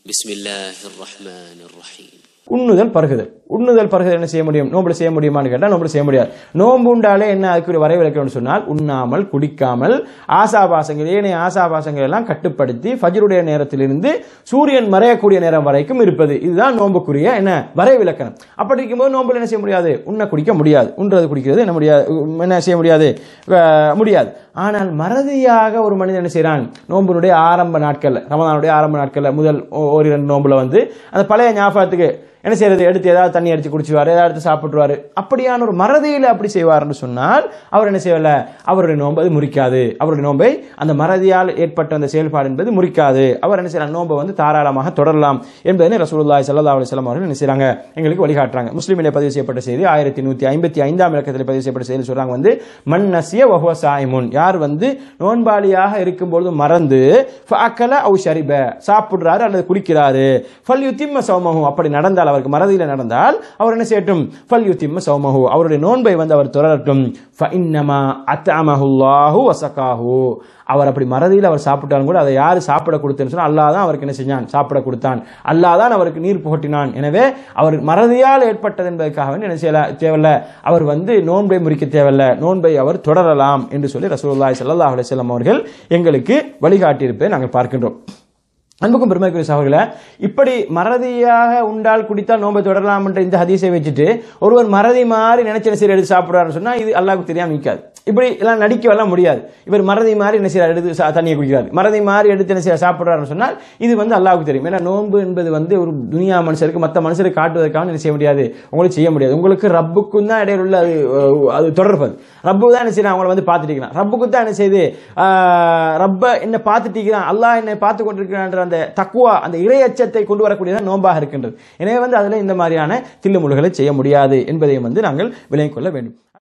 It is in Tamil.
بسم الله الرحمن الرحيم உண்ணுதல் பருகுதல் உண்ணுதல் பருகுதல் என்ன செய்ய முடியும் நோம்புல செய்ய முடியுமான்னு கேட்டால் நோம்புல செய்ய முடியாது நோம்பு உண்டாலே என்ன அதுக்கு வரைவிலக்கணும்னு சொன்னால் உண்ணாமல் குடிக்காமல் ஆசாபாசங்கள் ஏனைய ஆசாபாசங்கள் எல்லாம் கட்டுப்படுத்தி ஃபஜ்ருடைய நேரத்திலிருந்து சூரியன் மறையக்கூடிய நேரம் வரைக்கும் இருப்பது இதுதான் நோம்புக்குரிய என்ன வரைவிலக்கணம் அப்படி இருக்கும்போது நோம்புல என்ன செய்ய முடியாது உண்ண குடிக்க முடியாது உண்றது குடிக்கிறது என்ன முடியாது என்ன செய்ய முடியாது அஹ், முடியாது ஆனால் மறதியாக ஒரு மனிதன் என்ன செய்கிறான் நோம்பினுடைய ஆரம்ப நாட்கள்ல ரமதானுடைய ஆரம்ப நாட்கள்ல முதல் ஓ- ஓரிரண்டு நோம்புல வந்து அந்த பழைய ஞாபகத்துக்கு என்ன செய்யறது எடுத்து ஏதாவது தண்ணி அடிச்சு குடிச்சுவாரு ஏதாவது எடுத்து சாப்பிட்டுருவாரு அப்படியான ஒரு மறதியில அப்படி செய்வார்னு சொன்னால் அவர் என்ன செய்யல அவருடைய நோன்பு அது முறிக்காது அவருடைய நோன்பை அந்த மறதியால் ஏற்பட்ட அந்த செயல்பாடு என்பது முறிக்காது அவர் என்ன செய்யலாம் நோன்பை வந்து தாராளமாக தொடரலாம் என்பதனை ரசூலுல்லாஹி ஸல்லல்லாஹு அலைஹி வஸல்லம் அவர்கள் என்ன செய்றாங்க எங்களுக்கு வழிகாட்டுறாங்க முஸ்லிமிலே பதிவு செய்யப்பட்ட செய்தி ஆயிரத்தி நூத்தி ஐம்பத்தி ஐந்தாம் இலக்கத்தில் பதிவு செய்யப்பட்ட செய்தி சொல்றாங்க வந்து மன் நசிய வஹுவ சாயிமுன் யார் வந்து நோன்பாளியாக இருக்கும்பொழுது மறந்து ஃபஅக்கல அவு ஷரிப சாப்பிடுறாரு அல்லது குடிக்கிறாரு ஃபல் யுத்திம்ம சௌமஹு அப்படி நடந்தால் அவருக்கு மறதியில நடந்தால் அவர் என்ன செய்யட்டும் ஃபல் யுத்திம்ம சௌமஹு அவருடைய நோன்பை வந்து அவர் தொடரட்டும் ஃப இன்னமா அத்அமஹுல்லாஹு வசகாஹு அவர் அப்படி மறதியில் அவர் சாப்பிட்டாலும் கூட அதை யார் சாப்பிட கொடுத்தேன்னு சொன்னால் அல்லாஹ் தான் அவருக்கு என்ன செஞ்சான் சாப்பிட கொடுத்தான் அல்லாஹ் தான் அவருக்கு நீர் புகட்டினான் எனவே அவர் மறதியால் ஏற்பட்டது என்பதற்காக வேண்டி என்ன செய்யல தேவையில்ல அவர் வந்து நோன்பை முறிக்க தேவையில்ல நோன்பை அவர் தொடரலாம் என்று சொல்லி ரசூலுல்லாஹி ஸல்லல்லாஹு அலைஹி வஸல்லம் அவர்கள் எங்களுக்கு வழிகாட்டியிருப்பதை நாங்கள் பார்க்கின்றோம் அன்புக்கும் பெருமைக்குரிய சகோதரர்களே இப்படி மறதியாக உண்டால் குடித்தால் நோன்பை தொடரலாம் என்ற இந்த ஹதீஸை வச்சுட்டு ஒருவர் மறதி மாதிரி நினைச்ச சரி எடுத்து சாப்பிடுறாருன்னு சொன்னா இது அல்லாஹ்வுக்கு தெரியாம நிற்காது இப்படி எல்லாம் நடிக்கவெல்லாம் முடியாது இவர் மறதி மாதிரி என்ன செய்யறாரு எடுத்து சா- தண்ணியை குடிக்கிறார் மறதி மாதிரி எடுத்து என்ன செய்ய சாப்பிடுறாருன்னு சொன்னால் இது வந்து அல்லாஹ்வுக்கு தெரியும் ஏன்னா நோன்பு என்பது வந்து ஒரு துனியா மனுஷருக்கு மற்ற மனுஷருக்கு காட்டுவதற்காக என்ன செய்ய முடியாது உங்களுக்கு செய்ய முடியாது உங்களுக்கு ரப்புக்கும் தான் இடையில உள்ள அது அஹ், அது தொடர்பது ரப்பு தான் என்ன செய்யறான் அவங்கள வந்து பார்த்துட்டு இருக்கிறான் ரப்புக்கு தான் என்ன செய்யுது ஆஹ், ரப்ப என்ன பார்த்துட்டு இருக்கிறான் அல்லாஹ் என்னை பார்த்து கொண்டிருக்கிறான்ற அந்த தக்குவா அந்த இறையச்சத்தை கொண்டு வரக்கூடியதான் நோன்பாக இருக்கின்றது எனவே வந்து அதுல இந்த மாதிரியான தில்லுமுழுகளை செய்ய முடியாது என்பதையும் வந்து நாங்கள் விளங்கிக் கொள்ள வேண்டும்